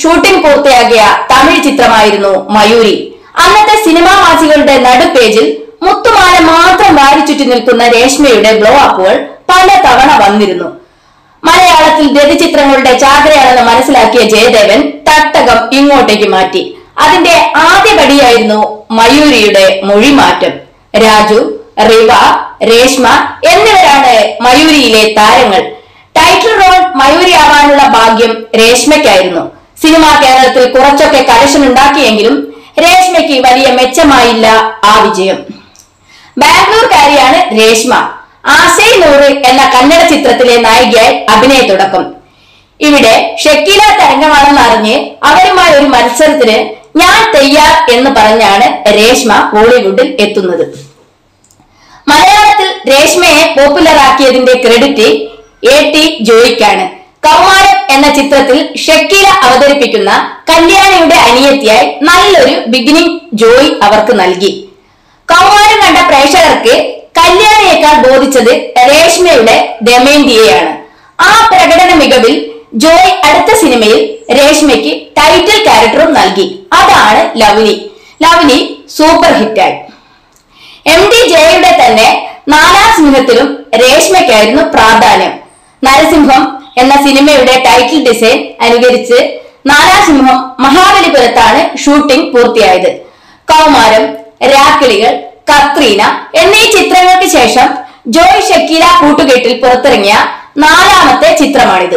shooting പൂർത്തിയാക്കിയ തമിഴ് ചിത്രമായിരുന്നു മയൂരി അന്നത്തെ സിനിമാ വാസികളുടെ നടുപേജിൽ മുത്തുമാല മാത്രം വാരിച്ചുറ്റി നിൽക്കുന്ന രേഷ്മയുടെ ബ്ലോ അപ്പുകൾ പല തവണ വന്നിരുന്നു മലയാളത്തിൽ രതിചിത്രങ്ങളുടെ ചാകരയാണെന്ന് മനസ്സിലാക്കിയ ജയദേവൻ തട്ടകം ഇങ്ങോട്ടേക്ക് മാറ്റി അതിന്റെ ആദ്യപടിയായിരുന്നു മയൂരിയുടെ മൊഴിമാറ്റം രാജു റിവ രേഷ്മ എന്നിവരാണ് മയൂരിയിലെ താരങ്ങൾ ടൈറ്റിൽ റോൾ മയൂരിയാവാനുള്ള ഭാഗ്യം രേഷ്മയ്ക്കായിരുന്നു സിനിമ കേരളത്തിൽ കുറച്ചൊക്കെ കലശൻ ഉണ്ടാക്കിയെങ്കിലും രേഷ്മയ്ക്ക് വലിയ മെച്ചമായില്ല ആ വിജയം ബാംഗ്ലൂർക്കാരിയാണ് രേഷ്മ ആശൈ നൂറ് എന്ന കന്നഡ ചിത്രത്തിലെ നായികയായി അഭിനയ തുടക്കം ഇവിടെ ഷക്കീല തരംഗമാണെന്ന് അറിഞ്ഞ് അവരുമായി ഒരു മത്സരത്തിന് ഞാൻ തയ്യാർ എന്ന് പറഞ്ഞാണ് രേഷ്മ ബോളിവുഡിൽ എത്തുന്നത് മലയാളത്തിൽ രേഷ്മയെ പോപ്പുലർ ആക്കിയതിന്റെ ക്രെഡിറ്റ് എ ടി ജോയിക്കാണ് കൗമാരം എന്ന ചിത്രത്തിൽ ഷക്കീല അവതരിപ്പിക്കുന്ന കല്യാണിയുടെ അനിയത്തിയായി നല്ലൊരു ബിഗിനിങ് ജോയ് അവർക്ക് നൽകി കൗമാരം കണ്ട പ്രേക്ഷകർക്ക് കല്യാണിയേക്കാൾ ബോധിച്ചത് രേഷ്മയുടെ ദമയന്തിയെയാണ് ആ പ്രകടന മികവിൽ ജോയ് അടുത്ത സിനിമയിൽ രേഷ്മയ്ക്ക് ടൈറ്റിൽ ക്യാരക്ടറും നൽകി അതാണ് ലവ്ലി ലവ്ലി സൂപ്പർ ഹിറ്റായി എം ഡി ജയയുടെ തന്നെ നാലാം സിംഹത്തിലും രേഷ്മയ്ക്കായിരുന്നു പ്രാധാന്യം നരസിംഹം എന്ന സിനിമയുടെ ടൈറ്റിൽ ഡിസൈൻ അനുകരിച്ച് നാലാം സിംഹം മഹാബലിപുരത്താണ് ഷൂട്ടിംഗ് പൂർത്തിയായത് കൗമാരം രാക്കിളികൾ കത്രീന എന്നീ ചിത്രങ്ങൾക്ക് ശേഷം ജോയ് ഷക്കീല കൂട്ടുകെട്ടിൽ പുറത്തിറങ്ങിയ നാലാമത്തെ ചിത്രമാണിത്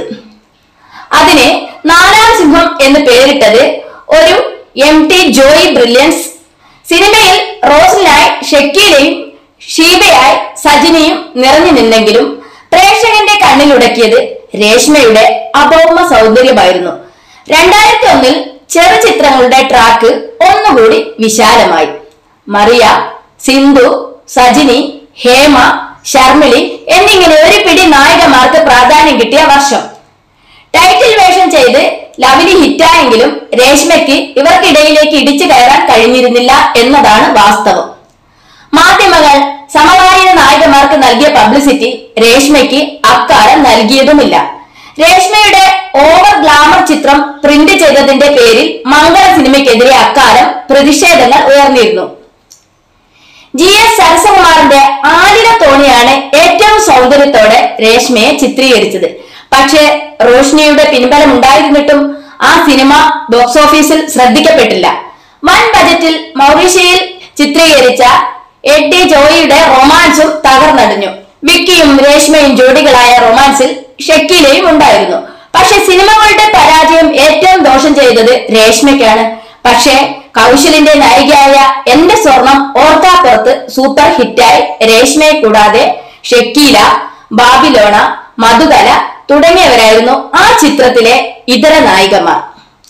അതിന് നാലാം സിംഹം എന്ന് പേരിട്ടത് ഒരു എം ടി ജോയി ബ്രില്യൻസ് സിനിമയിൽ റോസിനായി ഷക്കീലയും ഷീബയായി സജിനിയും നിറഞ്ഞു നിന്നെങ്കിലും പ്രേക്ഷകന്റെ കണ്ണിലുടക്കിയത് രേഷ്മയുടെ അഭൗമ സൗന്ദര്യമായിരുന്നു രണ്ടായിരത്തി ഒന്നിൽ ചെറുചിത്രങ്ങളുടെ ട്രാക്ക് ഒന്നുകൂടി വിശാലമായി മറിയ സിന്ധു സജിനി ഹേമ ശർമിളി എന്നിങ്ങനെ ഒരു പിടി നായികമാർക്ക് പ്രാധാന്യം കിട്ടിയ വർഷം ടൈറ്റിൽ വേഷം ചെയ്ത് ലവ്ലി ഹിറ്റായെങ്കിലും രേഷ്മയ്ക്ക് ഇവർക്കിടയിലേക്ക് ഇടിച്ചു കയറാൻ കഴിഞ്ഞിരുന്നില്ല എന്നതാണ് വാസ്തവം മാധ്യമങ്ങൾ സമകാലീന നായികമാർക്ക് നൽകിയ പബ്ലിസിറ്റി രേഷ്മയ്ക്ക് അക്കാലം നൽകിയതുമില്ല രേഷ്മയുടെ ഓവർ ഗ്ലാമർ ചിത്രം പ്രിന്റ് ചെയ്തതിന്റെ പേരിൽ മംഗള സിനിമയ്ക്കെതിരെ അക്കാലം പ്രതിഷേധങ്ങൾ ഉയർന്നിരുന്നു ജി എസ് സരസകുമാറിന്റെ ആലില തോണിയാണ് ഏറ്റവും സൗന്ദര്യത്തോടെ രേഷ്മയെ ചിത്രീകരിച്ചത് പക്ഷേ റോഷ്നിയുടെ പിൻബലം ഉണ്ടായിരുന്നിട്ടും ആ സിനിമ ബോക്സ് ഓഫീസിൽ ശ്രദ്ധിക്കപ്പെട്ടില്ല വൻ ബജറ്റിൽ മൗറീഷ്യയിൽ ചിത്രീകരിച്ച എ ടി ജോയിയുടെ റൊമാൻസും തകർന്നടിഞ്ഞു വിക്കിയും രേഷ്മയും ജോഡികളായ റൊമാൻസിൽ ഷക്കീലയും ഉണ്ടായിരുന്നു പക്ഷെ സിനിമകളുടെ പരാജയം ഏറ്റവും ദോഷം ചെയ്തത് രേഷ്മയ്ക്കാണ് പക്ഷേ കൗശലിന്റെ നായികയായ എന്റെ സ്വർണം ഓർക്കാപ്പുറത്ത് സൂപ്പർ ഹിറ്റായി രേഷ്മയെ കൂടാതെ ഷക്കീല ബാബിലോണ മധുകല തുടങ്ങിയവരായിരുന്നു ആ ചിത്രത്തിലെ ഇതര നായികമാർ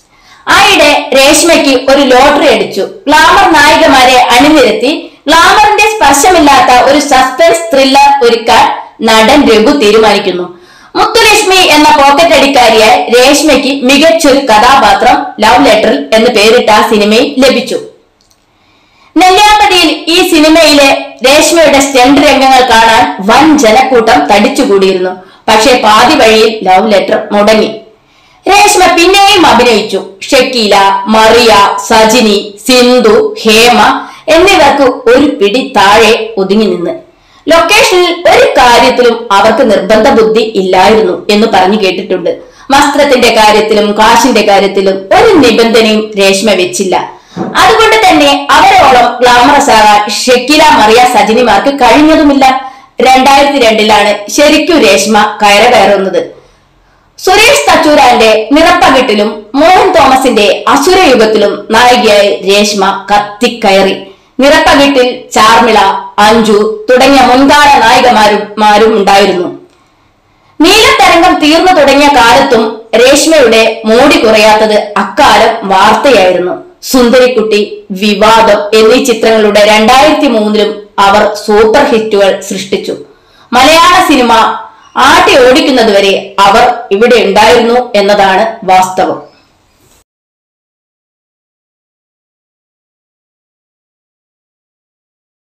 ആയിടെ രേഷ്മയ്ക്ക് ഒരു ലോട്ടറി അടിച്ചു ഗ്ലാമർ നായികമാരെ അണിനിരത്തി ഗ്ലാമറിന്റെ സ്പർശമില്ലാത്ത ഒരു സസ്പെൻസ് ത്രില്ലർ ഒരുക്കാൻ നടൻ രഘു തീരുമാനിക്കുന്നു മുത്തുലക്ഷ്മി എന്ന പോക്കറ്റ് അടിക്കാരിയായ രേഷ്മയ്ക്ക് മികച്ചൊരു കഥാപാത്രം ലവ് ലെറ്ററിൽ എന്ന് പേരിട്ട ആ സിനിമയിൽ ലഭിച്ചു നെല്ലിയാമ്പതിയിൽ ഈ സിനിമയിലെ രേഷ്മയുടെ സ്റ്റണ്ട് രംഗങ്ങൾ കാണാൻ വൻ ജനക്കൂട്ടം തടിച്ചുകൂടിയിരുന്നു പക്ഷേ പാതി വഴിയിൽ ലവ് ലെറ്റർ മുടങ്ങി രേഷ്മ പിന്നെയും അഭിനയിച്ചു ഷക്കീല മറിയ സജിനി സിന്ധു ഹേമ എന്നിവർക്ക് ഒരു പിടി താഴെ ഒതുങ്ങി നിന്ന് ലൊക്കേഷനിൽ ഒരു കാര്യത്തിലും അവർക്ക് നിർബന്ധ ബുദ്ധി ഇല്ലായിരുന്നു എന്ന് പറഞ്ഞു കേട്ടിട്ടുണ്ട് വസ്ത്രത്തിന്റെ കാര്യത്തിലും കാശിന്റെ കാര്യത്തിലും ഒരു നിബന്ധനയും രേഷ്മ വെച്ചില്ല അതുകൊണ്ട് തന്നെ അവരോളം ഗ്ലാമറസ് ആകാൻ ഷക്കീല മറിയ സജിനിമാർക്ക് കഴിഞ്ഞതുമില്ല രണ്ടായിരത്തി രണ്ടിലാണ് ശരിക്കും രേഷ്മ കയറ കയറുന്നത് സുരേഷ് തച്ചൂരാന്റെ നിറപ്പകിട്ടിലും മോഹൻ തോമസിന്റെ അസുരയുഗത്തിലും നായികയായി രേഷ്മ കത്തിക്കയറി നിറപ്പകിട്ടിൽ ചാർമിള അഞ്ജു തുടങ്ങിയ മുൻകാല നായികമാരും മാരും ഉണ്ടായിരുന്നു നീലത്തരംഗം തീർന്നു തുടങ്ങിയ കാലത്തും രേഷ്മയുടെ മോടി കുറയാത്തത് അക്കാലം വാർത്തയായിരുന്നു സുന്ദരിക്കുട്ടി വിവാദം എന്നീ ചിത്രങ്ങളുടെ രണ്ടായിരത്തി മൂന്നിലും അവർ സൂപ്പർ ഹിറ്റുകൾ സൃഷ്ടിച്ചു മലയാള സിനിമ ആട്ടി ഓടിക്കുന്നതുവരെ അവർ ഇവിടെ ഉണ്ടായിരുന്നു എന്നതാണ് വാസ്തവം